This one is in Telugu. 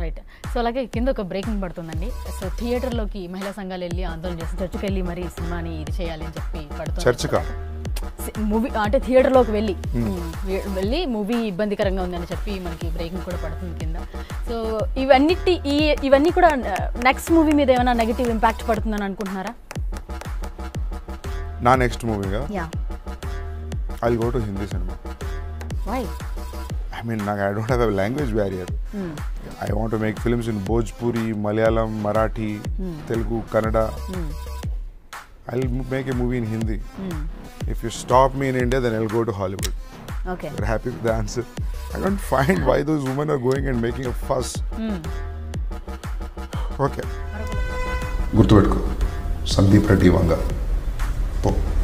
రైట్ సో అలాగే కింద ఒక బ్రేకింగ్ పడుతుందండి సో థియేటర్లోకి మహిళా సంఘాలు వెళ్ళి ఆందోళన చేసి చర్చికి వెళ్ళి మరి ఈ సినిమాని ఇది చేయాలి అని చెప్పి పడుతుంది చర్చకా మూవీ అంటే థియేటర్లోకి వెళ్ళి వె- వెళ్ళి మూవీ ఇబ్బందికరంగా ఉందని చెప్పి మనకి బ్రేకింగ్ కూడా పడుతుంది కింద సో ఇవన్నిటి ఈ ఇవన్నీ కూడా నెక్స్ట్ మూవీ మీద ఏమైనా నెగిటివ్ ఇంపాక్ట్ పడుతుందని అనుకుంటున్నారా నా నెక్స్ట్ మూవీగా yeah I go to Hindi cinema why I mean నాకు I don't have a language barrier I want to make films in Bhojpuri Malayalam Marathi Telugu Kannada I make a movie in Hindi if you stop me in India then I'll go to Hollywood okay You're happy with the answer. I don't find why those women are going and making a fuss. Okay గుర్తుపెట్టుకో సందీప్ రెడ్డి వంగ పో